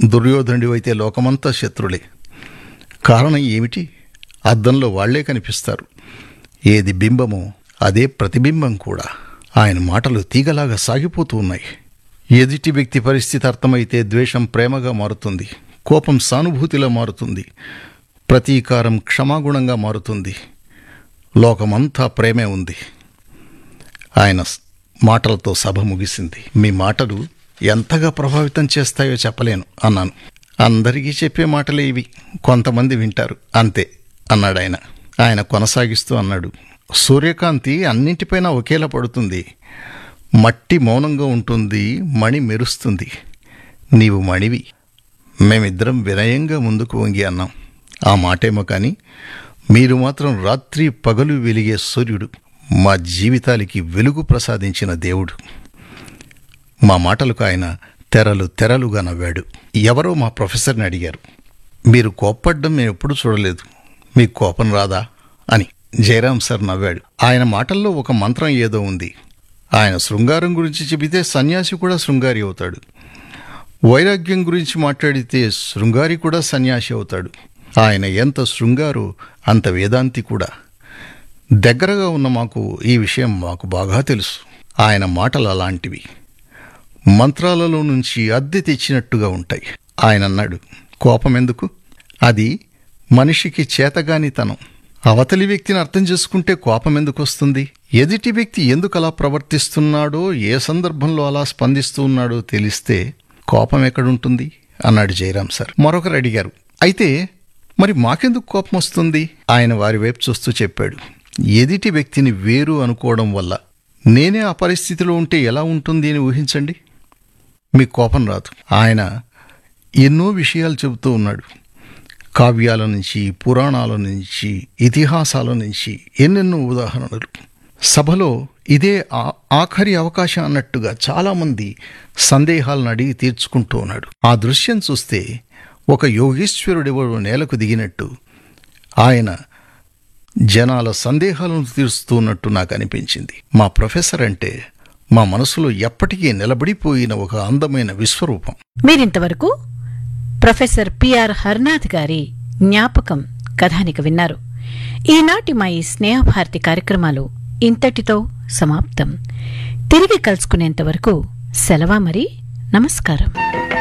దుర్యోధనుడివైతే లోకమంతా శత్రులే కారణం ఏమిటి అద్దంలో వాళ్లే కనిపిస్తారు ఏది బింబమో అదే ప్రతిబింబం కూడా ఆయన మాటలు తీగలాగా సాగిపోతూ ఉన్నాయి ఎదుటి వ్యక్తి పరిస్థితి అర్థమైతే ద్వేషం ప్రేమగా మారుతుంది కోపం సానుభూతిలా మారుతుంది ప్రతీకారం క్షమాగుణంగా మారుతుంది లోకమంతా ప్రేమే ఉంది ఆయన స్- మాటలతో సభ ముగిసింది మీ మాటలు ఎంతగా ప్రభావితం చేస్తాయో చెప్పలేను అన్నాను అందరికీ చెప్పే మాటలే ఇవి కొంతమంది వింటారు అంతే అన్నాడు ఆయన ఆయన కొనసాగిస్తూ అన్నాడు సూర్యకాంతి అన్నింటిపైన ఒకేలా పడుతుంది మట్టి మౌనంగా ఉంటుంది మణి మెరుస్తుంది నీవు మణివి మేమిద్దరం వినయంగా ముందుకు వంగి అన్నాం ఆ మాటేమో కానీ మీరు మాత్రం రాత్రి పగలు వెలిగే సూర్యుడు మా జీవితాలకి వెలుగు ప్రసాదించిన దేవుడు మా మాటలకు ఆయన తెరలు తెరలుగా నవ్వాడు ఎవరో మా ప్రొఫెసర్ని అడిగారు మీరు కోప్పడ్డం మేము ఎప్పుడు చూడలేదు మీకు కోపం రాదా అని జయరాం సార్ నవ్వాడు ఆయన మాటల్లో ఒక మంత్రం ఏదో ఉంది ఆయన శృంగారం గురించి చెబితే సన్యాసి కూడా శృంగారి అవుతాడు వైరాగ్యం గురించి మాట్లాడితే శృంగారి కూడా సన్యాసి అవుతాడు ఆయన ఎంత శృంగారు అంత వేదాంతి కూడా దగ్గరగా ఉన్న మాకు ఈ విషయం మాకు బాగా తెలుసు ఆయన మాటలు అలాంటివి మంత్రాలలో నుంచి అద్దె తెచ్చినట్టుగా ఉంటాయి ఆయన అన్నాడు కోపం ఎందుకు అది మనిషికి చేతగానితనం అవతలి వ్యక్తిని అర్థం చేసుకుంటే కోపం ఎందుకు వస్తుంది ఎదుటి వ్యక్తి ఎందుకు అలా ప్రవర్తిస్తున్నాడో ఏ సందర్భంలో అలా స్పందిస్తూ ఉన్నాడో తెలిస్తే కోపం ఎక్కడుంటుంది అన్నాడు జయరాం సార్ మరొకరు అడిగారు అయితే మరి మాకెందుకు కోపం వస్తుంది ఆయన వారి వైపు చూస్తూ చెప్పాడు ఎదుటి వ్యక్తిని వేరు అనుకోవడం వల్ల నేనే ఆ పరిస్థితిలో ఉంటే ఎలా ఉంటుంది అని ఊహించండి మీకు కోపం రాదు ఆయన ఎన్నో విషయాలు చెబుతూ ఉన్నాడు కావ్యాల నుంచి పురాణాల నుంచి ఇతిహాసాల నుంచి ఎన్నెన్నో ఉదాహరణలు సభలో ఇదే ఆ- ఆఖరి అవకాశం అన్నట్టుగా చాలామంది సందేహాలను అడిగి తీర్చుకుంటూ ఉన్నాడు ఆ దృశ్యం చూస్తే ఒక యోగేశ్వరుడెవడు నేలకు దిగినట్టు ఆయన జనాల సందేహాలను తీరుస్తున్నట్టు నాకు అనిపించింది మా ప్రొఫెసర్ అంటే మా మనసులో ఎప్పటికీ నిలబడిపోయిన ఒక అందమైన విశ్వరూపం మీరింతవరకు ప్రొఫెసర్ పిఆర్ హర్నాథ్ గారి జ్ఞాపకం కథానిక విన్నారు ఈనాటి మా ఈ స్నేహభారతి కార్యక్రమాలు ఇంతటితో సమాప్తం తిరిగి కలుసుకునేంత వరకు సెలవా మరి నమస్కారం